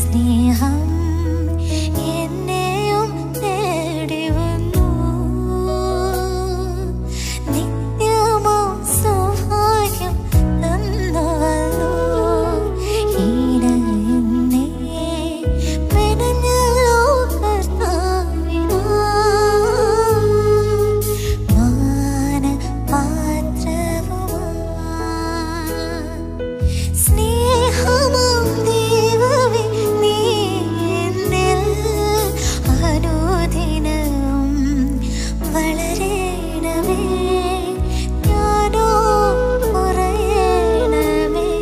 സ്നേഹം എന്നെയും തേടി വന്നു നിത്യമാം സൗഭാഗ്യം തന്നുവല്ലോ ഈടയെന്നെ മെനഞ്ഞല്ലോ കർത്താവിനാ മാനപാത്രവുമാ സ്നേഹമാം ദൈവമേ നീ എന്നിൽ അനുദിനവും വളരണമേ ഞാനോ കുറയണമേ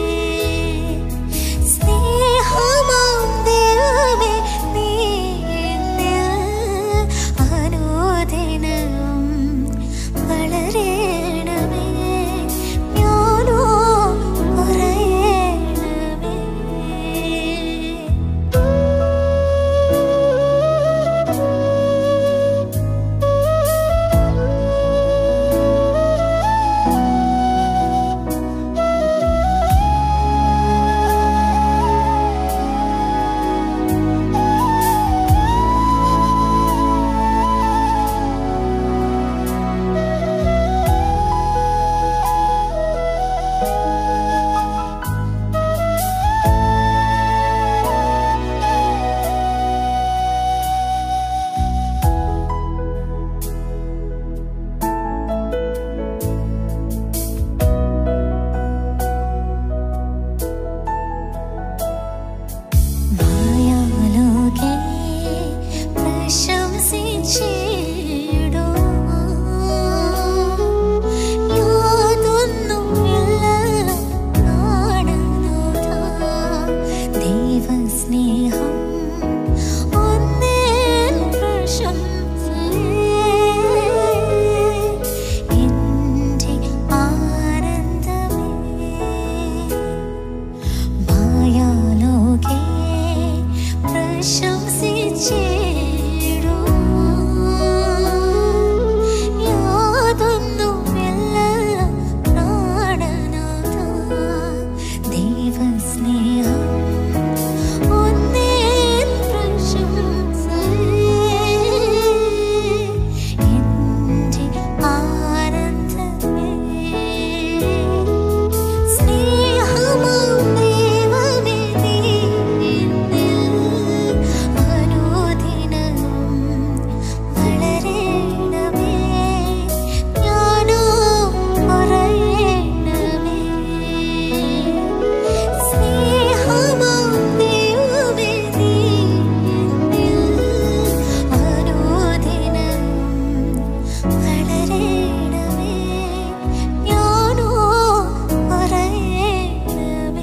സ്നേഹമാം ദൈവമേ നീ എന്നിൽ അനുദിനവും വളരണമേ ഞാനോ കുറയണമേ മായാലോകേ പ്രശംസിച്ചിടുവാൻ യാതൊന്നുമില്ലല്ലോ കാണുന്നതാ ദൈവസ്നേഹം ഒന്നേൽ പ്രശംസയേ എൻ്റെ ആനന്ദമേ മായാലോകേ പ്രശംസിച്ചിടുവാൻ യാതൊന്നുമില്ലല്ലോ പ്രാണനാഥാ ദൈവസ്നേഹം ഒന്നേൽ പ്രശംസയേ എൻ്റെ ആനന്ദമേ സ്നേഹമാം ദൈവമേ നീ എന്നിൽ അനുദിനവും വളരണമേ ഞാനോ കുറയണമേ സ്നേഹമാം ദൈവമേ നീ എന്നിൽ അനുദിനവും വളരണമേ ഞാനോ കുറയണമേ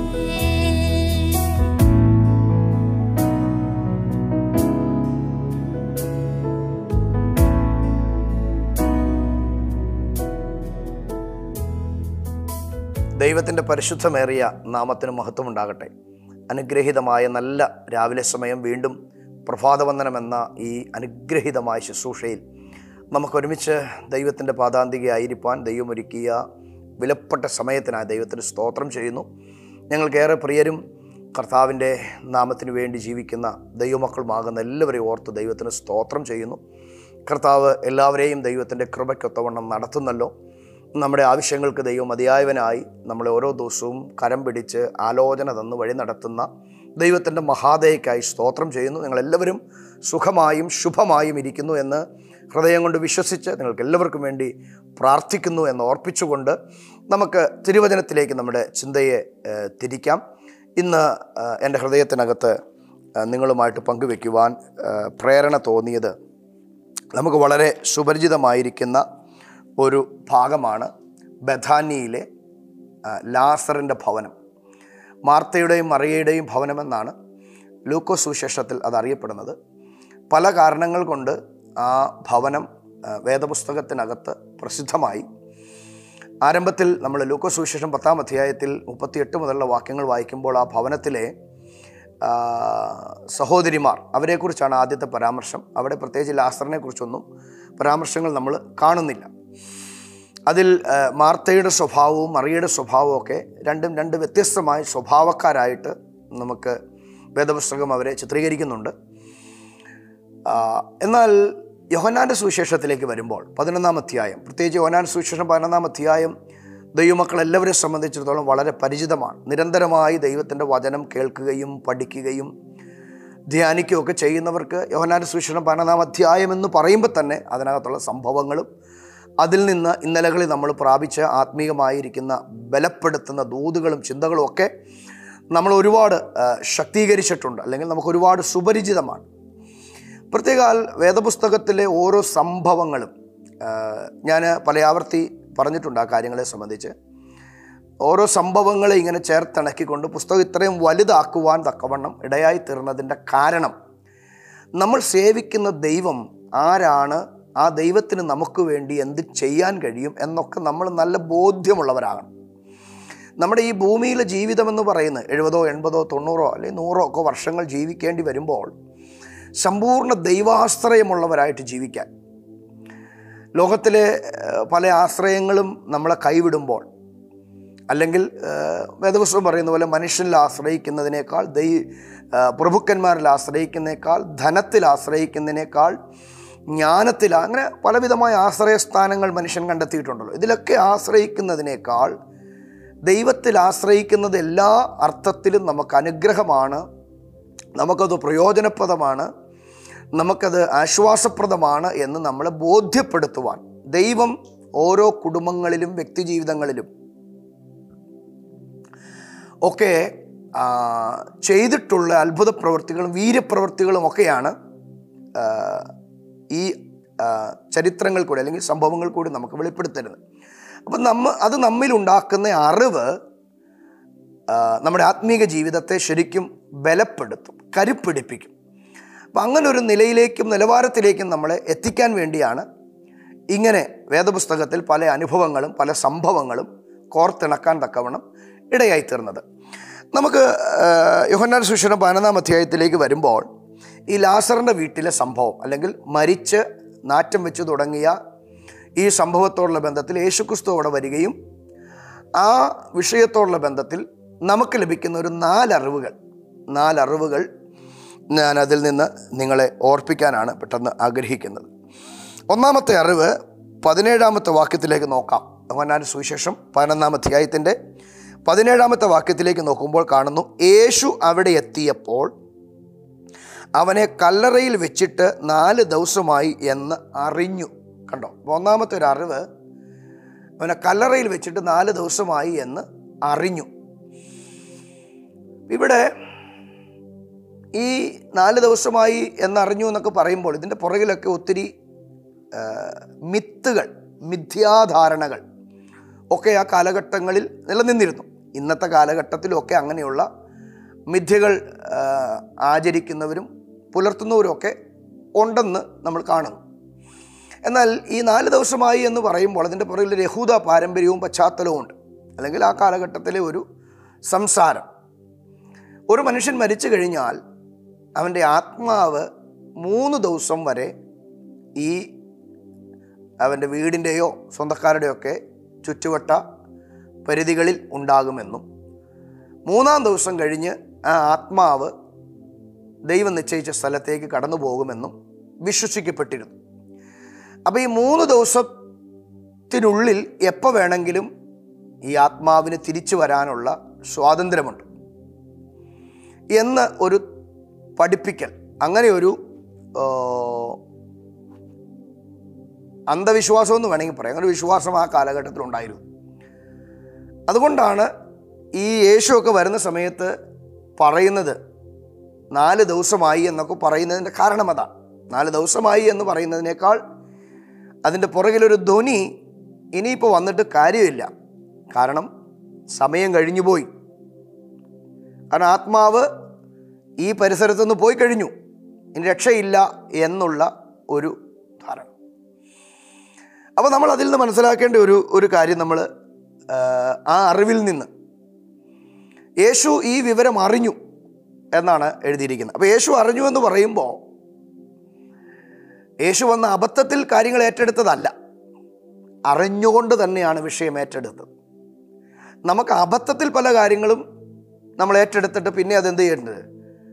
ദൈവത്തിൻ്റെ പരിശുദ്ധമേറിയ നാമത്തിന് മഹത്വമുണ്ടാകട്ടെ അനുഗ്രഹീതമായ നല്ല രാവിലെ സമയം വീണ്ടും പ്രഭാതവന്ദനം എന്ന ഈ അനുഗ്രഹീതമായ ശുശ്രൂഷയിൽ നമുക്കൊരുമിച്ച് ദൈവത്തിൻ്റെ പാതാന്തികയായിരിക്കാൻ ദൈവം ഒരുക്കിയ വിലപ്പെട്ട സമയത്തിനായി ദൈവത്തിന് സ്തോത്രം ചെയ്യുന്നു ഞങ്ങൾക്കേറെ പ്രിയരും കർത്താവിൻ്റെ നാമത്തിന് വേണ്ടി ജീവിക്കുന്ന ദൈവമക്കളുമാകുന്ന എല്ലാവരെയും ഓർത്ത് ദൈവത്തിന് സ്തോത്രം ചെയ്യുന്നു കർത്താവ് എല്ലാവരെയും ദൈവത്തിൻ്റെ കൃപയ്ക്കൊത്തവണ്ണം നടത്തുന്നല്ലോ നമ്മുടെ ആവശ്യങ്ങൾക്ക് ദൈവം മതിയായവനായി നമ്മളെ ഓരോ ദിവസവും കരം പിടിച്ച് ആലോചന തന്ന് വഴി നടത്തുന്ന ദൈവത്തിൻ്റെ മഹാദയക്കായി സ്തോത്രം ചെയ്യുന്നു നിങ്ങളെല്ലാവരും സുഖമായും ശുഭമായും ഇരിക്കുന്നു എന്ന് ഹൃദയം കൊണ്ട് വിശ്വസിച്ച് നിങ്ങൾക്ക് എല്ലാവർക്കും വേണ്ടി പ്രാർത്ഥിക്കുന്നു എന്ന് ഓർപ്പിച്ചുകൊണ്ട് നമുക്ക് തിരുവചനത്തിലേക്ക് നമ്മുടെ ചിന്തയെ ഏഹ്, തിരിക്കാം ഇന്ന് ഏഹ്, എൻ്റെ ഹൃദയത്തിനകത്ത് ഏഹ്, നിങ്ങളുമായിട്ട് പങ്കുവെക്കുവാൻ ഏഹ്, പ്രേരണ തോന്നിയത് നമുക്ക് വളരെ സുപരിചിതമായിരിക്കുന്ന ഒരു ഭാഗമാണ് ബഥാനിയിലെ ആ, ലാസറിൻ്റെ ഭവനം മാർത്തയുടെയും മറിയയുടെയും ഭവനമെന്നാണ് ലൂക്കോ സുവിശേഷത്തിൽ അത് അറിയപ്പെടുന്നത് പല കാരണങ്ങൾ കൊണ്ട് ആ ഭവനം ആ, വേദപുസ്തകത്തിനകത്ത് പ്രസിദ്ധമായി ആരംഭത്തിൽ നമ്മൾ ലൂക്കോ സുവിശേഷം പത്താം അധ്യായത്തിൽ മുപ്പത്തിയെട്ട് മുതലുള്ള വാക്യങ്ങൾ വായിക്കുമ്പോൾ ആ ഭവനത്തിലെ ആ, സഹോദരിമാർ അവരെക്കുറിച്ചാണ് ആദ്യത്തെ പരാമർശം അവിടെ പ്രത്യേകിച്ച് ലാസറിനെ കുറിച്ചൊന്നും പരാമർശങ്ങൾ നമ്മൾ കാണുന്നില്ല അതിൽ ആ, മാർത്തയുടെ സ്വഭാവവും മറിയയുടെ സ്വഭാവവും ഒക്കെ രണ്ടും രണ്ട് വ്യത്യസ്തമായ സ്വഭാവക്കാരായിട്ട് നമുക്ക് വേദപുസ്തകം അവരെ ചിത്രീകരിക്കുന്നുണ്ട് ആ, എന്നാൽ യോഹന്നാൻ്റെ സുവിശേഷത്തിലേക്ക് വരുമ്പോൾ പതിനൊന്നാം അധ്യായം പ്രത്യേകിച്ച് യോഹന്നാൻ സുവിശേഷം പതിനൊന്നാം അധ്യായം ദൈവമക്കൾ എല്ലാവരെ സംബന്ധിച്ചിടത്തോളം വളരെ പരിചിതമാണ് നിരന്തരമായി ദൈവത്തിൻ്റെ വചനം കേൾക്കുകയും പഠിക്കുകയും ധ്യാനിക്കുകയൊക്കെ ചെയ്യുന്നവർക്ക് യോഹന്നാൻ്റെ സുവിശേഷം പതിനൊന്നാം അധ്യായം എന്ന് പറയുമ്പോൾ തന്നെ അതിനകത്തുള്ള സംഭവങ്ങളും അതിൽ നിന്ന് ഇന്നലകളിൽ നമ്മൾ പ്രാപിച്ച ആത്മീയമായിരിക്കുന്ന ബലപ്പെടുത്തുന്ന ദൂതുകളും ചിന്തകളും ഒക്കെ നമ്മൾ ഒരുപാട് ആ, ശക്തീകരിച്ചിട്ടുണ്ട് അല്ലെങ്കിൽ നമുക്ക് ഒരുപാട് സുപരിചിതമാണ് പ്രത്യേകാൽ വേദപുസ്തകത്തിലെ ഓരോ സംഭവങ്ങളും ഞാൻ പല ആവർത്തി പറഞ്ഞിട്ടുണ്ട് ആ കാര്യങ്ങളെ സംബന്ധിച്ച് ഓരോ സംഭവങ്ങളെ ഇങ്ങനെ ചേർത്തിണക്കിക്കൊണ്ട് പുസ്തകം ഇത്രയും വലുതാക്കുവാൻ തക്കവണ്ണം ഇടയായി തീർന്നതിൻ്റെ കാരണം നമ്മൾ സേവിക്കുന്ന ദൈവം ആരാണ് ആ ദൈവത്തിന് നമുക്ക് വേണ്ടി എന്ത് ചെയ്യാൻ കഴിയും എന്നൊക്കെ നമ്മൾ നല്ല ബോധ്യമുള്ളവരാകണം നമ്മുടെ ഈ ഭൂമിയിലെ ജീവിതം എന്ന് പറയുന്നത് എഴുപതോ എൺപതോ തൊണ്ണൂറോ അല്ലെങ്കിൽ നൂറോ ഒക്കെ വർഷങ്ങൾ ജീവിക്കേണ്ടി വരുമ്പോൾ സമ്പൂർണ്ണ ദൈവാശ്രയമുള്ളവരായിട്ട് ജീവിക്കാൻ ലോകത്തിലെ ഏഹ്, പല ആശ്രയങ്ങളും നമ്മളെ കൈവിടുമ്പോൾ അല്ലെങ്കിൽ ഏഹ്, വേദപുസ്തകം പറയുന്ന പോലെ മനുഷ്യനിൽ ആശ്രയിക്കുന്നതിനേക്കാൾ ദൈ ഏഹ്, പ്രഭുക്കന്മാരിൽ ആശ്രയിക്കുന്നതിനേക്കാൾ ധനത്തിൽ ആശ്രയിക്കുന്നതിനേക്കാൾ ജ്ഞാനത്തിൽ അങ്ങനെ പലവിധമായ ആശ്രയസ്ഥാനങ്ങൾ മനുഷ്യൻ കണ്ടെത്തിയിട്ടുണ്ടല്ലോ ഇതിലൊക്കെ ആശ്രയിക്കുന്നതിനേക്കാൾ ദൈവത്തിൽ ആശ്രയിക്കുന്നത് എല്ലാ അർത്ഥത്തിലും നമുക്ക് അനുഗ്രഹമാണ് നമുക്കത് പ്രയോജനപ്രദമാണ് നമുക്കത് ആശ്വാസപ്രദമാണ് എന്ന് നമ്മളെ ബോധ്യപ്പെടുത്തുവാൻ ദൈവം ഓരോ കുടുംബങ്ങളിലും വ്യക്തിജീവിതങ്ങളിലും ഒക്കെ ആ, ചെയ്തിട്ടുള്ള അത്ഭുത പ്രവൃത്തികളും വീര്യപ്രവൃത്തികളും ഒക്കെയാണ് ആ, ഈ ആ, ചരിത്രങ്ങൾ കൂടി അല്ലെങ്കിൽ സംഭവങ്ങൾ കൂടി നമുക്ക് വെളിപ്പെടുത്തരുത് അപ്പം നമ്മ അത് നമ്മിലുണ്ടാക്കുന്ന അറിവ് ആ, നമ്മുടെ ആത്മീക ജീവിതത്തെ ശരിക്കും ബലപ്പെടുത്തും കരുപ്പിടിപ്പിക്കും അപ്പം അങ്ങനെ ഒരു നിലയിലേക്കും നിലവാരത്തിലേക്കും നമ്മളെ എത്തിക്കാൻ വേണ്ടിയാണ് ഇങ്ങനെ വേദപുസ്തകത്തിൽ പല അനുഭവങ്ങളും പല സംഭവങ്ങളും കോർത്തിണക്കാൻ തക്കവണ്ണം ഇടയായിത്തീർന്നത് നമുക്ക് ആ, യോഹന്നാൻ സുഷന പതിനൊന്നാം അധ്യായത്തിലേക്ക് വരുമ്പോൾ ഈ ലാസറിൻ്റെ വീട്ടിലെ സംഭവം അല്ലെങ്കിൽ മരിച്ച് നാറ്റം വെച്ച് തുടങ്ങിയ ഈ സംഭവത്തോടുള്ള ബന്ധത്തിൽ യേശുക്രിസ്തു അവിടെ വരികയും ആ വിഷയത്തോടുള്ള ബന്ധത്തിൽ നമുക്ക് ലഭിക്കുന്ന ഒരു നാലറിവുകൾ നാലറിവുകൾ ഞാൻ അതിൽ നിന്ന് നിങ്ങളെ ഓർപ്പിക്കാനാണ് പെട്ടെന്ന് ആഗ്രഹിക്കുന്നത് ഒന്നാമത്തെ അറിവ് പതിനേഴാമത്തെ വാക്യത്തിലേക്ക് നോക്കാം യോഹന്നാന്റെ സുവിശേഷം പതിനൊന്നാം അധ്യായത്തിൻ്റെ പതിനേഴാമത്തെ വാക്യത്തിലേക്ക് നോക്കുമ്പോൾ കാണുന്നു യേശു അവിടെ എത്തിയപ്പോൾ അവനെ കല്ലറയിൽ വെച്ചിട്ട് നാല് ദിവസമായി എന്ന് അറിഞ്ഞു കണ്ടോ അപ്പോൾ ഒന്നാമത്തെ ഒരു അറിവ് അവനെ കല്ലറയിൽ വെച്ചിട്ട് നാല് ദിവസമായി എന്ന് അറിഞ്ഞു ഇവിടെ ഈ നാല് ദിവസമായി എന്നറിഞ്ഞു എന്നൊക്കെ പറയുമ്പോൾ ഇതിൻ്റെ പുറകിലൊക്കെ ഒത്തിരി ആ, മിത്തുകൾ മിഥ്യാധാരണകൾ ഒക്കെ ആ കാലഘട്ടങ്ങളിൽ നിലനിന്നിരുന്നു ഇന്നത്തെ കാലഘട്ടത്തിലൊക്കെ അങ്ങനെയുള്ള മിഥ്യകൾ ആ, ആചരിക്കുന്നവരും പുലർത്തുന്നവരും ഒക്കെ ഉണ്ടെന്ന് നമ്മൾ കാണുന്നു എന്നാൽ ഈ നാല് ദിവസമായി എന്ന് പറയുമ്പോൾ അതിൻ്റെ പുറകിൽ ഒരു യഹൂദ പാരമ്പര്യവും പശ്ചാത്തലവും ഉണ്ട് അല്ലെങ്കിൽ ആ കാലഘട്ടത്തിലെ ഒരു സംസാരം ഒരു മനുഷ്യൻ മരിച്ചു കഴിഞ്ഞാൽ അവൻ്റെ ആത്മാവ് മൂന്ന് ദിവസം വരെ ഈ അവൻ്റെ വീടിൻ്റെയോ സ്വന്തക്കാരുടെയോ ഒക്കെ ചുറ്റുവട്ട പരിധികളിൽ ഉണ്ടാകുമെന്നും മൂന്നാം ദിവസം കഴിഞ്ഞ് ആ ആത്മാവ് ദൈവം നിശ്ചയിച്ച സ്ഥലത്തേക്ക് കടന്നു പോകുമെന്നും വിശ്വസിക്കപ്പെട്ടിരുന്നു അപ്പോൾ ഈ മൂന്ന് ദിവസത്തിനുള്ളിൽ എപ്പോൾ വേണമെങ്കിലും ഈ ആത്മാവിന് തിരിച്ചു വരാനുള്ള സ്വാതന്ത്ര്യമുണ്ട് എന്ന് ഒരു പഠിപ്പിക്കൽ അങ്ങനെ ഒരു ആ, അന്ധവിശ്വാസം എന്ന് വേണമെങ്കിൽ പറയാം അങ്ങനെ ഒരു വിശ്വാസം ആ കാലഘട്ടത്തിൽ ഉണ്ടായിരുന്നു അതുകൊണ്ടാണ് ഈ യേശുവൊക്കെ വരുന്ന സമയത്ത് പറയുന്നത് നാല് ദിവസമായി എന്നൊക്കെ പറയുന്നതിൻ്റെ കാരണം അതാണ് നാല് ദിവസമായി എന്ന് പറയുന്നതിനേക്കാൾ അതിൻ്റെ പുറകിലൊരു ധ്വനി ഇനിയിപ്പോൾ വന്നിട്ട് കാര്യമില്ല കാരണം സമയം കഴിഞ്ഞു പോയി കാരണം ആത്മാവ് ഈ പരിസരത്തു നിന്ന് പോയി കഴിഞ്ഞു ഇനി രക്ഷയില്ല എന്നുള്ള ഒരു ധാരണ അപ്പോൾ നമ്മൾ അതിൽ നിന്ന് മനസ്സിലാക്കേണ്ട ഒരു ഒരു കാര്യം നമ്മൾ ആ അറിവിൽ നിന്ന് യേശു ഈ വിവരം അറിഞ്ഞു എന്നാണ് എഴുതിയിരിക്കുന്നത് അപ്പോൾ യേശു അറിഞ്ഞു എന്ന് പറയുമ്പോൾ യേശു വന്ന അബദ്ധത്തിൽ കാര്യങ്ങൾ ഏറ്റെടുത്തതല്ല അറിഞ്ഞുകൊണ്ട് തന്നെയാണ് വിഷയം ഏറ്റെടുത്തത് നമുക്ക് അബദ്ധത്തിൽ പല കാര്യങ്ങളും നമ്മൾ ഏറ്റെടുത്തിട്ട് പിന്നെ അതെന്ത് ചെയ്യേണ്ടത്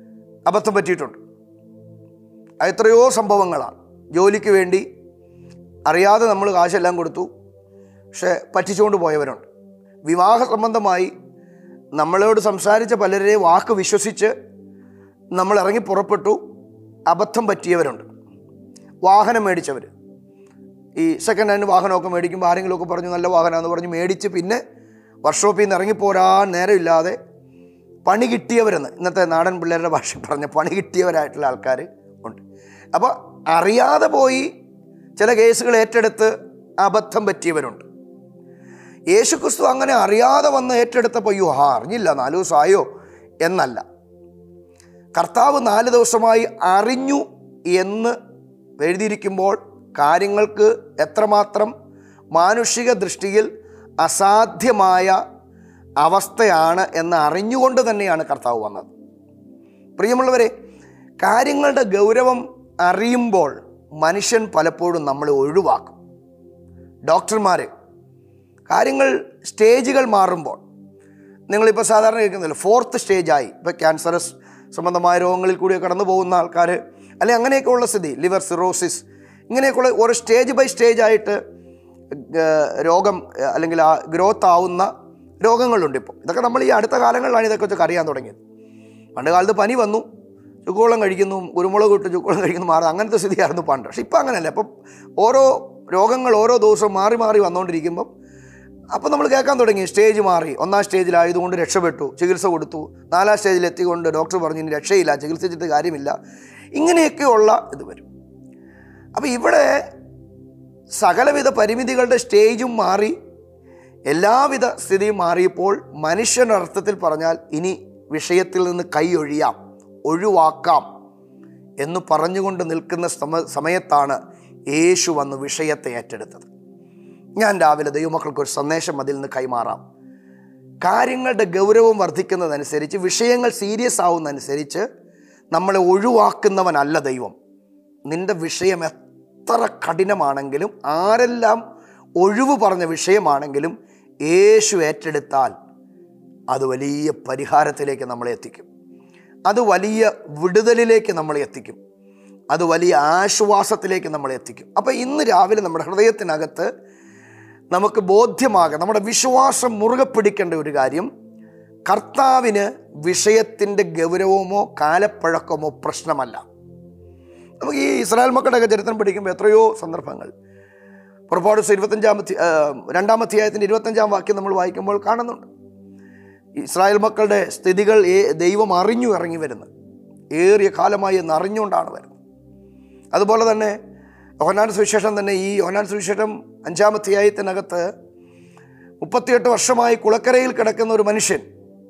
അബദ്ധം പറ്റിയിട്ടുണ്ട് അത് എത്രയോ സംഭവങ്ങളാണ് ജോലിക്ക് വേണ്ടി അറിയാതെ നമ്മൾ കാശെല്ലാം കൊടുത്തു പക്ഷെ പറ്റിച്ചുകൊണ്ട് പോയവരുണ്ട് വിവാഹ സംബന്ധമായി നമ്മളോട് സംസാരിച്ച പലരെ വാക്ക് വിശ്വസിച്ച് നമ്മൾ ഇറങ്ങി പുറപ്പെട്ടു അബദ്ധം പറ്റിയവരുണ്ട് വാഹനം മേടിച്ചവർ ഈ സെക്കൻഡ് ഹാൻഡ് വാഹനമൊക്കെ മേടിക്കുമ്പോൾ ആരെങ്കിലുമൊക്കെ പറഞ്ഞു നല്ല വാഹനമാണെന്ന് പറഞ്ഞ് മേടിച്ച് പിന്നെ വർക്ക്ഷോപ്പിൽ നിന്ന് ഇറങ്ങിപ്പോരാൻ നേരമില്ലാതെ പണി കിട്ടിയവരെന്ന് ഇന്നത്തെ നാടൻ പിള്ളേരുടെ ഭാഷ പറഞ്ഞ പണി കിട്ടിയവരായിട്ടുള്ള ആൾക്കാർ ഉണ്ട് അപ്പോൾ അറിയാതെ പോയി ചില കേസുകൾ ഏറ്റെടുത്ത് അബദ്ധം പറ്റിയവരുണ്ട് യേശുക്രിസ്തു അങ്ങനെ അറിയാതെ വന്ന് ഏറ്റെടുത്തപ്പോൾ അയ്യോ ആ അറിഞ്ഞില്ല നാല് ദിവസമായോ എന്നല്ല കർത്താവ് നാല് ദിവസമായി അറിഞ്ഞു എന്ന് എഴുതിയിരിക്കുമ്പോൾ കാര്യങ്ങൾക്ക് എത്രമാത്രം മാനുഷിക ദൃഷ്ടിയിൽ അസാധ്യമായ അവസ്ഥയാണ് എന്ന് അറിഞ്ഞുകൊണ്ട് തന്നെയാണ് കർത്താവ് വന്നത് പ്രിയമുള്ളവരെ കാര്യങ്ങളുടെ ഗൗരവം അറിയുമ്പോൾ മനുഷ്യൻ പലപ്പോഴും നമ്മളെ ഒഴിവാക്കും ഡോക്ടർമാർ കാര്യങ്ങൾ സ്റ്റേജുകൾ മാറുമ്പോൾ നിങ്ങളിപ്പോൾ സാധാരണ കേൾക്കുന്നില്ല ഫോർത്ത് സ്റ്റേജായി ഇപ്പോൾ ക്യാൻസറസ് സംബന്ധമായ രോഗങ്ങളിൽ കൂടി കടന്നു പോകുന്ന ആൾക്കാർ അല്ലെങ്കിൽ അങ്ങനെയൊക്കെയുള്ള സ്ഥിതി ലിവർ സിറോസിസ് ഇങ്ങനെയൊക്കെയുള്ള ഓരോ സ്റ്റേജ് ബൈ സ്റ്റേജ് ആയിട്ട് ഏർ, രോഗം ഏർ, അല്ലെങ്കിൽ ആ ഗ്രോത്ത് ആവുന്ന രോഗങ്ങളുണ്ട് ഇപ്പോൾ ഇതൊക്കെ നമ്മൾ ഈ അടുത്ത കാലങ്ങളിലാണ് ഇതൊക്കെ വെച്ചൊക്കെ അറിയാൻ തുടങ്ങിയത് പണ്ട് കാലത്ത് പനി വന്നു ചുക്കുവെള്ളം കഴിക്കുന്നു കുരുമുളക് ഇട്ട് ചുക്കുവെള്ളം കഴിക്കുന്നു മാറും അങ്ങനത്തെ സ്ഥിതിയായിരുന്നു പണ്ട് പക്ഷെ ഇപ്പം അങ്ങനെയല്ല ഇപ്പം ഓരോ രോഗങ്ങൾ ഓരോ ദിവസവും മാറി മാറി വന്നുകൊണ്ടിരിക്കുമ്പം അപ്പം നമ്മൾ കേൾക്കാൻ തുടങ്ങി സ്റ്റേജ് മാറി ഒന്നാം സ്റ്റേജിലായതുകൊണ്ട് രക്ഷപ്പെട്ടു ചികിത്സ കൊടുത്തു നാലാം സ്റ്റേജിൽ എത്തിക്കൊണ്ട് ഡോക്ടർ പറഞ്ഞു ഇനി രക്ഷയില്ല ചികിത്സിച്ചിട്ട് കാര്യമില്ല ഇങ്ങനെയൊക്കെയുള്ള ഇത് വരും അപ്പോൾ ഇവിടെ സകലവിധ പരിമിതികളുടെ സ്റ്റേജും മാറി എല്ലാവിധ സ്ഥിതിയും മാറിയപ്പോൾ മനുഷ്യൻ്റെ അർത്ഥത്തിൽ പറഞ്ഞാൽ ഇനി വിഷയത്തിൽ നിന്ന് കൈ ഒഴിയാം ഒഴിവാക്കാം എന്ന് പറഞ്ഞുകൊണ്ട് നിൽക്കുന്ന സമ സമയത്താണ് യേശു വന്ന് വിഷയത്തെ ഏറ്റെടുത്തത് ഞാൻ രാവിലെ ദൈവമക്കൾക്ക് ഒരു സന്ദേശം അതിൽ നിന്ന് കൈമാറാം കാര്യങ്ങളുടെ ഗൗരവം വർദ്ധിക്കുന്നതനുസരിച്ച് വിഷയങ്ങൾ സീരിയസ് ആവുന്നതനുസരിച്ച് നമ്മളെ ഒഴിവാക്കുന്നവനല്ല ദൈവം നിന്റെ വിഷയം എത്ര കഠിനമാണെങ്കിലും ആരെല്ലാം ഒഴിവ് പറഞ്ഞ വിഷയമാണെങ്കിലും യേശു ഏറ്റെടുത്താൽ അത് വലിയ പരിഹാരത്തിലേക്ക് നമ്മളെ എത്തിക്കും അത് വലിയ വിടുതലിലേക്ക് നമ്മളെ എത്തിക്കും അത് വലിയ ആശ്വാസത്തിലേക്ക് നമ്മളെ എത്തിക്കും അപ്പോൾ ഇന്ന് രാവിലെ നമ്മുടെ ഹൃദയത്തിനകത്ത് നമുക്ക് ബോധ്യമാകാം നമ്മുടെ വിശ്വാസം മുറുകെ പിടിക്കേണ്ട ഒരു കാര്യം കർത്താവിന് വിഷയത്തിൻ്റെ ഗൗരവമോ കാലപ്പഴക്കമോ പ്രശ്നമല്ല നമുക്ക് ഈ ഇസ്രായേൽ മക്കളുടെയൊക്കെ ചരിത്രം പഠിക്കുമ്പോൾ എത്രയോ സന്ദർഭങ്ങൾ പുറപ്പാട് ദിവസം ഇരുപത്തഞ്ചാം അധ്യ- ആ, രണ്ടാം അധ്യായത്തിൻ്റെ ഇരുപത്തഞ്ചാം വാക്യം നമ്മൾ വായിക്കുമ്പോൾ കാണുന്നുണ്ട് ഇസ്രായേൽ മക്കളുടെ സ്ഥിതികൾ ഏ- ദൈവം അറിഞ്ഞു ഇറങ്ങി വരുന്നത് ഏറിയ കാലമായി എന്ന് അറിഞ്ഞുകൊണ്ടാണ് വരുന്നത് അതുപോലെ തന്നെ യോഹനാൻ സുവിശേഷം തന്നെ ഈ യോഹനാൻ സുവിശേഷം അഞ്ചാം അധ്യായത്തിനകത്ത് മുപ്പത്തിയെട്ട് വർഷമായി കുളക്കരയിൽ കിടക്കുന്ന ഒരു മനുഷ്യൻ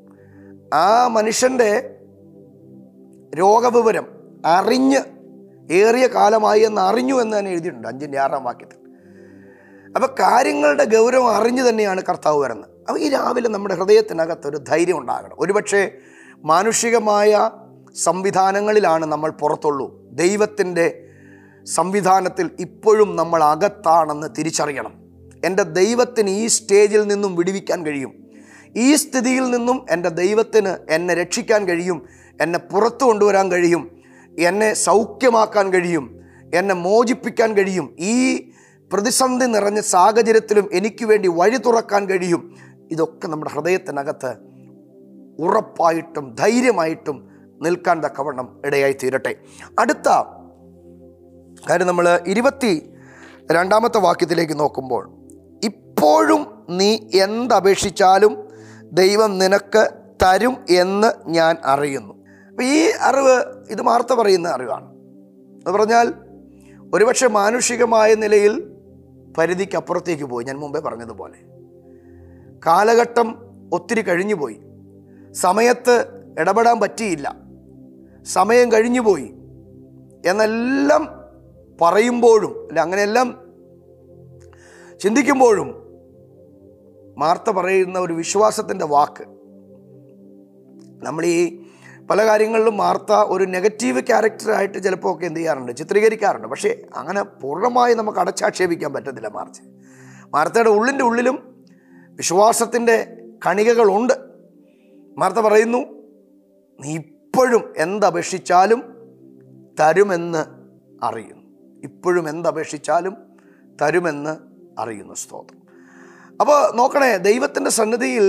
ആ മനുഷ്യൻ്റെ രോഗവിവരം അറിഞ്ഞ് ഏറിയ കാലമായി എന്ന് അറിഞ്ഞു എന്ന് തന്നെ എഴുതിയിട്ടുണ്ട് അഞ്ചിൻ്റെ ആറാം വാക്യത്തിൽ അപ്പോൾ കാര്യങ്ങളുടെ ഗൗരവം അറിഞ്ഞു തന്നെയാണ് കർത്താവ് വരുന്നത് അപ്പോൾ ഈ രാവിലെ നമ്മുടെ ഹൃദയത്തിനകത്ത് ഒരു ധൈര്യം ഉണ്ടാകണം ഒരുപക്ഷെ മാനുഷികമായ സംവിധാനങ്ങളിലാണ് നമ്മൾ പുറത്തുള്ളൂ ദൈവത്തിൻ്റെ സംവിധാനത്തിൽ ഇപ്പോഴും നമ്മൾ അകത്താണെന്ന് തിരിച്ചറിയണം എൻ്റെ ദൈവത്തിന് ഈ സ്റ്റേജിൽ നിന്നും വിടുവിക്കാൻ കഴിയും ഈ സ്ഥിതിയിൽ നിന്നും എൻ്റെ ദൈവത്തിന് എന്നെ രക്ഷിക്കാൻ കഴിയും എന്നെ പുറത്തു കൊണ്ടുവരാൻ കഴിയും എന്നെ സൗഖ്യമാക്കാൻ കഴിയും എന്നെ മോചിപ്പിക്കാൻ കഴിയും ഈ പ്രതിസന്ധി നിറഞ്ഞ സാഹചര്യത്തിലും എനിക്ക് വേണ്ടി വഴി തുറക്കാൻ കഴിയും ഇതൊക്കെ നമ്മുടെ ഹൃദയത്തിനകത്ത് ഉറപ്പായിട്ടും ധൈര്യമായിട്ടും നിൽക്കാൻ തക്കവണ്ണം ഇടയായി തീരട്ടെ അടുത്ത കാര്യം നമ്മൾ ഇരുപത്തി രണ്ടാമത്തെ വാക്യത്തിലേക്ക് നോക്കുമ്പോൾ ഇപ്പോഴും നീ എന്തപേക്ഷിച്ചാലും ദൈവം നിനക്ക് തരും എന്ന് ഞാൻ അറിയുന്നു അപ്പം ഈ അറിവ് ഇത് മാർത്ത പറയുന്ന അറിവാണ് എന്ന് പറഞ്ഞാൽ ഒരുപക്ഷെ മാനുഷികമായ നിലയിൽ പരിധിക്കപ്പുറത്തേക്ക് പോയി ഞാൻ മുമ്പേ പറഞ്ഞതുപോലെ കാലഘട്ടം ഒത്തിരി കഴിഞ്ഞുപോയി സമയത്ത് ഇടപെടാൻ പറ്റിയില്ല സമയം കഴിഞ്ഞുപോയി എന്നെല്ലാം പറയുമ്പോഴും അല്ല അങ്ങനെയെല്ലാം ചിന്തിക്കുമ്പോഴും മാർത്ത പറയുന്ന ഒരു വിശ്വാസത്തിൻ്റെ വാക്ക് നമ്മൾ ഈ പല കാര്യങ്ങളിലും മാർത്ത ഒരു നെഗറ്റീവ് ക്യാരക്ടറായിട്ട് ചിലപ്പോൾ ഒക്കെ എന്ത് ചെയ്യാറുണ്ട് ചിത്രീകരിക്കാറുണ്ട് പക്ഷേ അങ്ങനെ പൂർണ്ണമായി നമുക്ക് അടച്ചാക്ഷേപിക്കാൻ പറ്റത്തില്ല മാർച്ച് മാർത്തയുടെ ഉള്ളിൻ്റെ ഉള്ളിലും വിശ്വാസത്തിൻ്റെ കണികകളുണ്ട് മാർത്ത പറയുന്നു നീ ഇപ്പോഴും എന്തപേക്ഷിച്ചാലും തരുമെന്ന് അറിയുന്നു ഇപ്പോഴും എന്തപേക്ഷിച്ചാലും തരുമെന്ന് അറിയുന്നു സ്തോത്രം അപ്പോൾ നോക്കണേ ദൈവത്തിൻ്റെ സന്നിധിയിൽ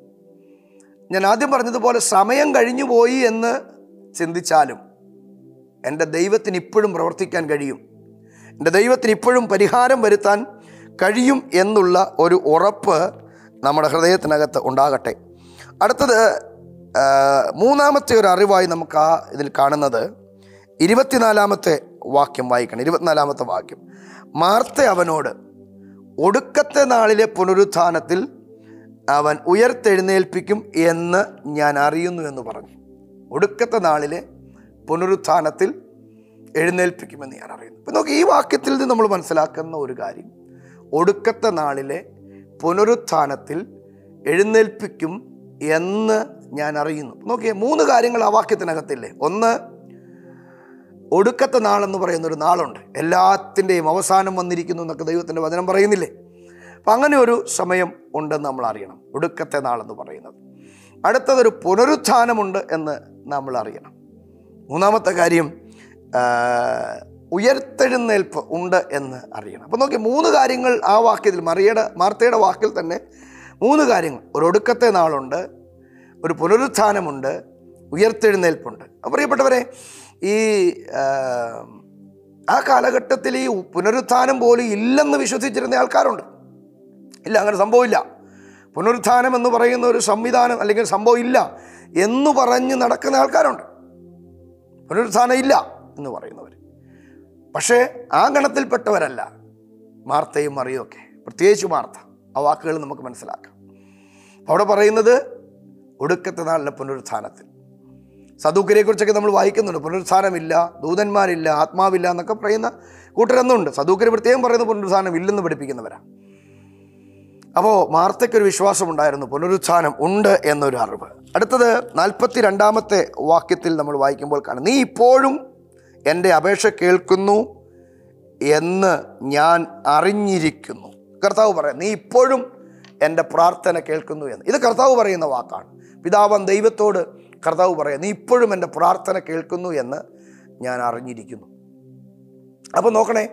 ഞാൻ ആദ്യം പറഞ്ഞതുപോലെ സമയം കഴിഞ്ഞു പോയി എന്ന് ചിന്തിച്ചാലും എൻ്റെ ദൈവത്തിന് ഇപ്പോഴും പ്രവർത്തിക്കാൻ കഴിയും എൻ്റെ ദൈവത്തിന് ഇപ്പോഴും പരിഹാരം വരുത്താൻ കഴിയും എന്നുള്ള ഒരു ഉറപ്പ് നമ്മുടെ ഹൃദയത്തിനകത്ത് ഉണ്ടാകട്ടെ അടുത്തത് ആ, മൂന്നാമത്തെ ഒരു അറിവായി നമുക്ക് ആ ഇതിൽ കാണുന്നത് ഇരുപത്തിനാലാമത്തെ വാക്യം വായിക്കണം ഇരുപത്തിനാലാമത്തെ വാക്യം മാർത്ത അവനോട് ഒടുക്കത്തെ നാളിലെ പുനരുത്ഥാനത്തിൽ അവൻ ഉയർത്തെഴുന്നേൽപ്പിക്കും എന്ന് ഞാൻ അറിയുന്നു എന്ന് പറഞ്ഞു ഒടുക്കത്തെ നാളിലെ പുനരുത്ഥാനത്തിൽ എഴുന്നേൽപ്പിക്കുമെന്ന് ഞാൻ അറിയുന്നു ഇപ്പം നോക്കി ഈ വാക്യത്തിൽ നിന്ന് നമ്മൾ മനസ്സിലാക്കുന്ന ഒരു കാര്യം ഒടുക്കത്തെ നാളിലെ പുനരുത്ഥാനത്തിൽ എഴുന്നേൽപ്പിക്കും എന്ന് ഞാൻ അറിയുന്നു നോക്കിയേ മൂന്ന് കാര്യങ്ങൾ ആ വാക്യത്തിനകത്തില്ലേ ഒന്ന് ഒടുക്കത്തെ നാളെന്ന് പറയുന്ന ഒരു നാളുണ്ട് എല്ലാത്തിൻ്റെയും അവസാനം വന്നിരിക്കുന്നു എന്നൊക്കെ ദൈവത്തിൻ്റെ വചനം പറയുന്നില്ലേ അപ്പം അങ്ങനെ ഒരു സമയം ഉണ്ടെന്ന് നമ്മൾ അറിയണം ഒടുക്കത്തെ നാളെന്ന് പറയുന്നത് അടുത്തതൊരു പുനരുത്ഥാനമുണ്ട് എന്ന് നമ്മൾ അറിയണം മൂന്നാമത്തെ കാര്യം ആ, ഉയർത്തെഴുന്നേൽപ്പ് ഉണ്ട് എന്ന് അറിയണം അപ്പം നോക്കി മൂന്ന് കാര്യങ്ങൾ ആ വാക്യത്തിൽ മറിയയുടെ മാർത്തയുടെ വാക്കിൽ തന്നെ മൂന്ന് കാര്യങ്ങൾ ഒരു ഒടുക്കത്തെ നാളുണ്ട് ഒരു പുനരുത്ഥാനമുണ്ട് ഉയർത്തെഴുന്നേൽപ്പുണ്ട് അപ്പോൾ പ്രിയപ്പെട്ടവരെ ഈ ആ, ആ കാലഘട്ടത്തിൽ ഈ പുനരുത്ഥാനം പോലും ഇല്ലെന്ന് വിശ്വസിച്ചിരുന്ന ആൾക്കാരുണ്ട് ഇല്ല അങ്ങനെ സംഭവമില്ല പുനരുത്ഥാനം എന്ന് പറയുന്ന ഒരു സംവിധാനം അല്ലെങ്കിൽ സംഭവം ഇല്ല എന്ന് പറഞ്ഞ് നടക്കുന്ന ആൾക്കാരുണ്ട് പുനരുത്ഥാനം ഇല്ല എന്ന് പറയുന്നവർ പക്ഷേ ആ ഗണത്തിൽപ്പെട്ടവരല്ല മാർത്തയും മറിയും ഒക്കെ പ്രത്യേകിച്ച് മാർത്ത ആ വാക്കുകൾ നമുക്ക് മനസ്സിലാക്കാം അവിടെ പറയുന്നത് ഒടുക്കത്തെ നാളിലെ പുനരുത്ഥാനത്തിൽ സദൂക്കരെ കുറിച്ചൊക്കെ നമ്മൾ വായിക്കുന്നുണ്ട് പുനരുത്ഥാനമില്ല ദൂതന്മാരില്ല ആത്മാവില്ല എന്നൊക്കെ പറയുന്ന കൂട്ടരൊന്നുണ്ട് സദൂക്കര് പ്രത്യേകം പറയുന്ന പുനരുത്ഥാനം ഇല്ലെന്ന് പഠിപ്പിക്കുന്നവരാണ് അപ്പോൾ മാർത്തയ്ക്കൊരു വിശ്വാസമുണ്ടായിരുന്നു പുനരുത്ഥാനം ഉണ്ട് എന്നൊരു അറിവ് അടുത്തത് നാൽപ്പത്തി രണ്ടാമത്തെ വാക്യത്തിൽ നമ്മൾ വായിക്കുമ്പോൾ കാണാം നീ ഇപ്പോഴും എൻ്റെ അപേക്ഷ കേൾക്കുന്നു എന്ന് ഞാൻ അറിഞ്ഞിരിക്കുന്നു കർത്താവ് പറയാം നീ ഇപ്പോഴും എൻ്റെ പ്രാർത്ഥന കേൾക്കുന്നു എന്ന് ഇത് കർത്താവ് പറയുന്ന വാക്കാണ് പിതാവൻ ദൈവത്തോട് കർത്താവ് പറയാം നീ ഇപ്പോഴും എൻ്റെ പ്രാർത്ഥന കേൾക്കുന്നു എന്ന് ഞാൻ അറിഞ്ഞിരിക്കുന്നു അപ്പോൾ നോക്കണേ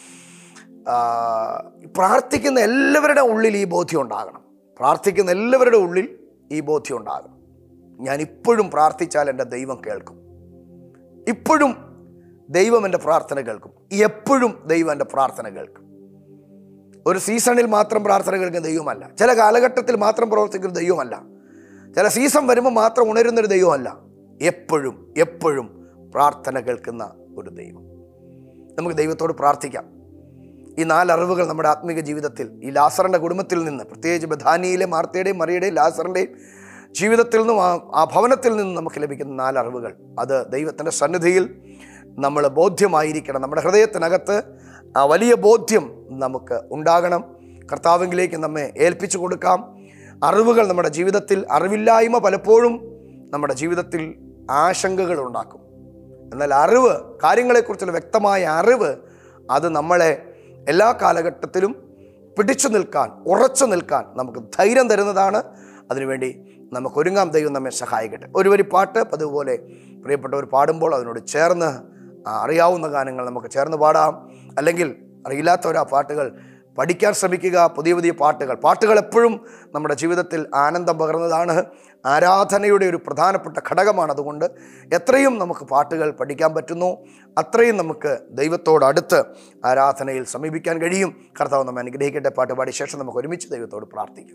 ആ, പ്രാർത്ഥിക്കുന്ന എല്ലാവരുടെ ഉള്ളിൽ ഈ ബോധ്യം ഉണ്ടാകണം പ്രാർത്ഥിക്കുന്ന എല്ലാവരുടെ ഉള്ളിൽ ഈ ബോധ്യം ഉണ്ടാകണം ഞാൻ ഇപ്പോഴും പ്രാർത്ഥിച്ചാൽ എൻ്റെ ദൈവം കേൾക്കും ഇപ്പോഴും ദൈവം എൻ്റെ പ്രാർത്ഥന കേൾക്കും എപ്പോഴും ദൈവം എൻ്റെ പ്രാർത്ഥന കേൾക്കും ഒരു സീസണിൽ മാത്രം പ്രാർത്ഥന കേൾക്കുന്ന ദൈവമല്ല ചില കാലഘട്ടത്തിൽ മാത്രം പ്രവർത്തിക്കുന്ന ദൈവമല്ല ചില സീസൺ വരുമ്പോൾ മാത്രം ഉണരുന്നൊരു ദൈവമല്ല എപ്പോഴും എപ്പോഴും പ്രാർത്ഥന കേൾക്കുന്ന ഒരു ദൈവം നമുക്ക് ദൈവത്തോട് പ്രാർത്ഥിക്കാം ഈ നാലറിവുകൾ നമ്മുടെ ആത്മീക ജീവിതത്തിൽ ഈ ലാസറിൻ്റെ കുടുംബത്തിൽ നിന്ന് പ്രത്യേകിച്ച് ബഥാനിയിലെ മാർത്തയുടെയും മറിയുടെയും ലാസറിൻ്റെയും ജീവിതത്തിൽ നിന്നും ആ ആ ഭവനത്തിൽ നിന്നും നമുക്ക് ലഭിക്കുന്ന നാലറിവുകൾ അത് ദൈവത്തിൻ്റെ സന്നിധിയിൽ നമ്മൾ ബോധ്യമായിരിക്കണം നമ്മുടെ ഹൃദയത്തിനകത്ത് ആ വലിയ ബോധ്യം നമുക്ക് ഉണ്ടാകണം കർത്താവിലേക്ക് നമ്മെ ഏൽപ്പിച്ചു കൊടുക്കാം അറിവുകൾ നമ്മുടെ ജീവിതത്തിൽ അറിവില്ലായ്മ പലപ്പോഴും നമ്മുടെ ജീവിതത്തിൽ ആശങ്കകൾ ഉണ്ടാക്കും എന്നാൽ അറിവ് കാര്യങ്ങളെക്കുറിച്ചുള്ള വ്യക്തമായ അറിവ് അത് നമ്മളെ എല്ലാ കാലഘട്ടത്തിലും പിടിച്ചു നിൽക്കാൻ ഉറച്ചു നിൽക്കാൻ നമുക്ക് ധൈര്യം തരുന്നതാണ് അതിനുവേണ്ടി നമുക്ക് ഒരുങ്ങാം ദൈവം നമ്മെ സഹായിക്കട്ടെ ഒരു വരി പാട്ട് പതിവുപോലെ പ്രിയപ്പെട്ടവർ പാടുമ്പോൾ അതിനോട് ചേർന്ന് ആ, അറിയാവുന്ന ഗാനങ്ങൾ നമുക്ക് ചേർന്ന് പാടാം അല്ലെങ്കിൽ അറിയില്ലാത്തവർ ആ പാട്ടുകൾ പഠിക്കാൻ ശ്രമിക്കുക പുതിയ പുതിയ പാട്ടുകൾ പാട്ടുകൾ എപ്പോഴും നമ്മുടെ ജീവിതത്തിൽ ആനന്ദം പകർന്നതാണ് ആരാധനയുടെ ഒരു പ്രധാനപ്പെട്ട ഘടകമാണ് അതുകൊണ്ട് എത്രയും നമുക്ക് പാട്ടുകൾ പഠിക്കാൻ പറ്റുന്നു അത്രയും നമുക്ക് ദൈവത്തോട് അടുത്ത് ആരാധനയിൽ സമീപിക്കാൻ കഴിയും കർത്താവ് നമ്മെ അനുഗ്രഹിക്കട്ടെ പാട്ട് പാടിയ ശേഷം നമുക്ക് ഒരുമിച്ച് ദൈവത്തോട് പ്രാർത്ഥിക്കാം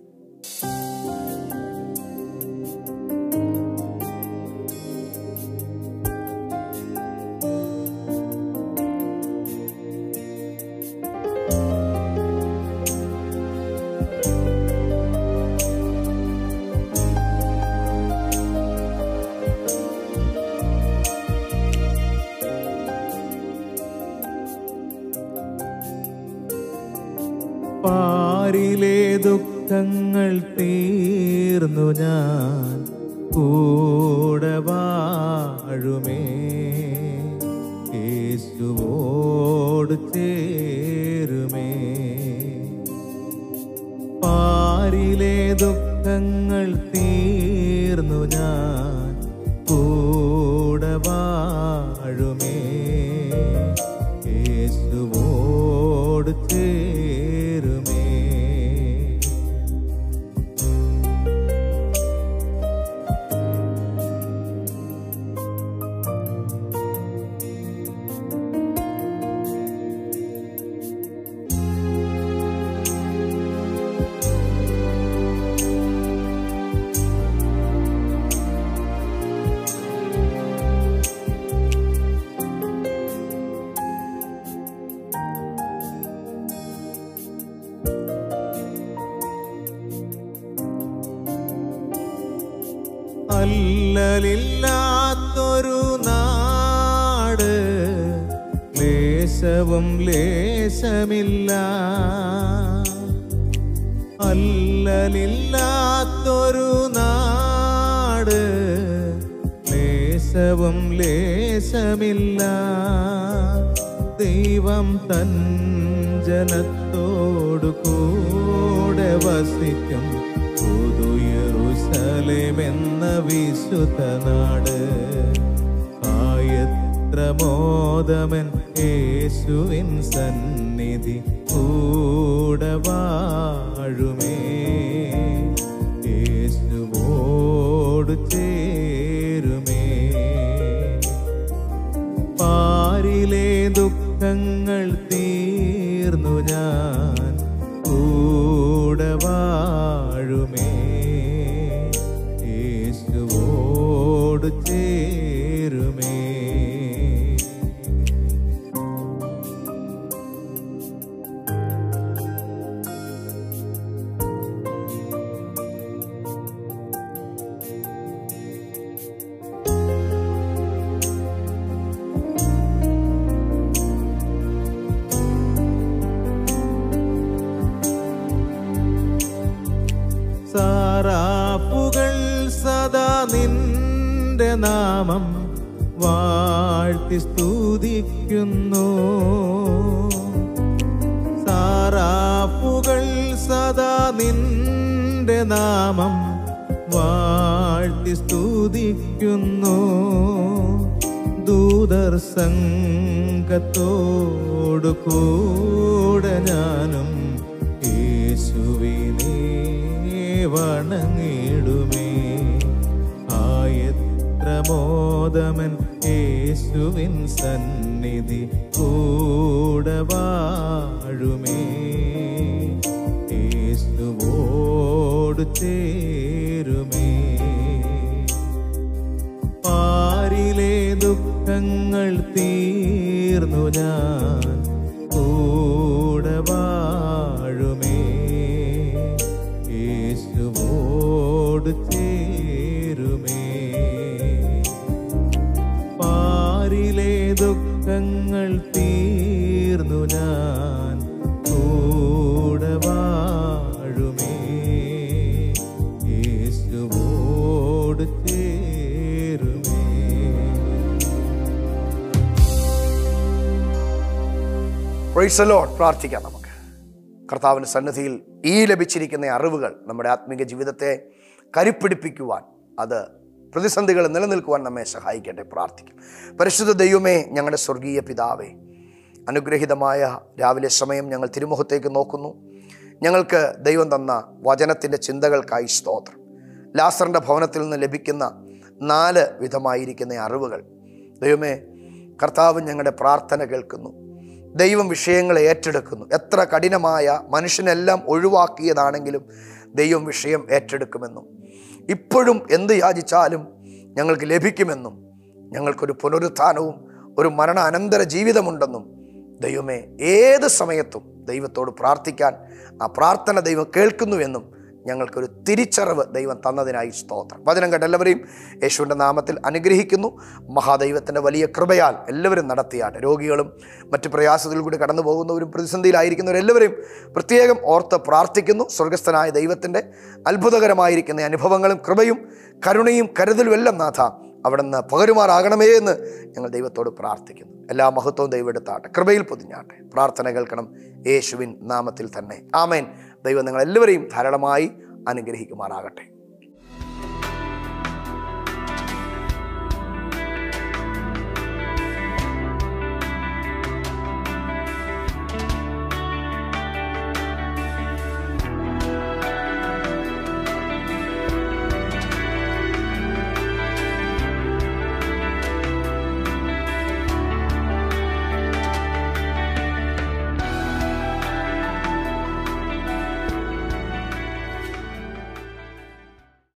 പാരിലെ ദുഃഖങ്ങൾ തീർന്നു ഞാൻ കൂടെ വാഴുമേ യേശുവോട് ചേരുമേ പാരിലെ ദുഃഖങ്ങൾ തീർന്നു ഞാൻ കൂടെ വാഴുമേ യേശുവോട് ചേരുമേ അല്ലലില്ലാത്തൊരു നാട് ലേശവും ലേശമില്ല അല്ലലില്ലാത്തൊരു നാട് ലേശവും ലേശമില്ല ദൈവം തൻ ജനത്തോടു കൂടെ വസിക്കും പുതുയറുസലേമെന്ന വിശുദ്ധ നാട് ആയത്ര മോദമൻ യേശുവിൻ സന്നിധി കൂടെ വാഴുമേ യേശുവോട് ചേരുമേ പാരിലെ ദുഃഖങ്ങൾ തീർന്നു ഞാൻ കൂടെ വാഴുമേ യേശുവോട് ചേരുമേ സാറാപ്പുകൾ സദാ നിന്റെ നാമം വാഴ്ത്തി സ്തുതിക്കുന്നു സാറാപ്പുകൾ സദാ നിന്റെ നാമം വാഴ്ത്തി സ്തുതിക്കുന്നു ദൂതർ സംഘത്തോടു കൂടെ ഞാനും യേശുവിനെ വണങ്ങിടുമേ ആയത്ര മോദമൻ യേശുവിൻ സന്നിധി കൂടെ വാഴുമേ യേശുവോട് ചേരുമേ പാരിലെ ദുഃഖങ്ങൾ തീർന്നു ഞാൻ കൂടെ വാഴുമേ യേശുവോട് ചേരുമേ പാരിലെ ദുഃഖങ്ങൾ തീർന്നു ഞാൻ കൂടെ വാഴുമേ യേശുവോട് ചേരുമേ പ്രൈസ് ലോഡ് പ്രാർത്ഥിക്കാം നമുക്ക് കർത്താവിൻ്റെ സന്നിധിയിൽ ഈ ലഭിച്ചിരിക്കുന്ന അറിവുകൾ നമ്മുടെ ആത്മീക ജീവിതത്തെ കരുപ്പിടിപ്പിക്കുവാൻ അത് പ്രതിസന്ധികൾ നിലനിൽക്കുവാൻ നമ്മെ സഹായിക്കട്ടെ പ്രാർത്ഥിക്കും പരിശുദ്ധ ദൈവമേ ഞങ്ങളുടെ സ്വർഗീയ പിതാവേ അനുഗ്രഹീതമായ രാവിലെ സമയം ഞങ്ങൾ തിരുമുഖത്തേക്ക് നോക്കുന്നു ഞങ്ങൾക്ക് ദൈവം തന്ന വചനത്തിൻ്റെ ചിന്തകൾക്കായി സ്തോത്രം ലാസറിൻ്റെ ഭവനത്തിൽ നിന്ന് ലഭിക്കുന്ന നാല് വിധമായിരിക്കുന്ന അറിവുകൾ ദൈവമേ കർത്താവ് ഞങ്ങളുടെ പ്രാർത്ഥന കേൾക്കുന്നു ദൈവം വിഷയങ്ങളെ ഏറ്റെടുക്കുന്നു എത്ര കഠിനമായ മനുഷ്യനെല്ലാം ഒഴിവാക്കിയതാണെങ്കിലും ദൈവം വിഷയം ഏറ്റെടുക്കുമെന്നും ഇപ്പോഴും എന്ത് യാചിച്ചാലും ഞങ്ങൾക്ക് ലഭിക്കുമെന്നും ഞങ്ങൾക്കൊരു പുനരുത്ഥാനവും ഒരു മരണ അനന്തര ജീവിതമുണ്ടെന്നും ദൈവമേ ഏത് സമയത്തും ദൈവത്തോട് പ്രാർത്ഥിക്കാൻ ആ പ്രാർത്ഥന ദൈവം കേൾക്കുന്നുവെന്നും ഞങ്ങൾക്കൊരു തിരിച്ചറിവ് ദൈവം തന്നതിനായി സ്തോത്രം വചനം കേട്ട എല്ലാവരെയും യേശുവിൻ്റെ നാമത്തിൽ അനുഗ്രഹിക്കുന്നു മഹാദൈവത്തിൻ്റെ വലിയ കൃപയാൽ എല്ലാവരും നടത്തിയാട്ടെ രോഗികളും മറ്റ് പ്രയാസത്തിൽ കൂടി കടന്നു പോകുന്നവരും പ്രതിസന്ധിയിലായിരിക്കുന്നവരെല്ലാവരെയും പ്രത്യേകം ഓർത്ത് പ്രാർത്ഥിക്കുന്നു സ്വർഗസ്ഥനായ ദൈവത്തിൻ്റെ അത്ഭുതകരമായിരിക്കുന്ന അനുഭവങ്ങളും കൃപയും കരുണയും കരുതലും എല്ലാം നാഥ അവിടെ നിന്ന് പകരുമാറാകണമേ എന്ന് ഞങ്ങൾ ദൈവത്തോട് പ്രാർത്ഥിക്കുന്നു എല്ലാ മഹത്വവും ദൈവം എടുത്താട്ടെ കൃപയിൽ പൊതിഞ്ഞാട്ടെ പ്രാർത്ഥന കേൾക്കണം യേശുവിൻ നാമത്തിൽ തന്നെ ആമേൻ ദൈവം നിങ്ങൾ എല്ലാവരെയും ധാരാളമായി അനുഗ്രഹിക്കുമാറാകട്ടെ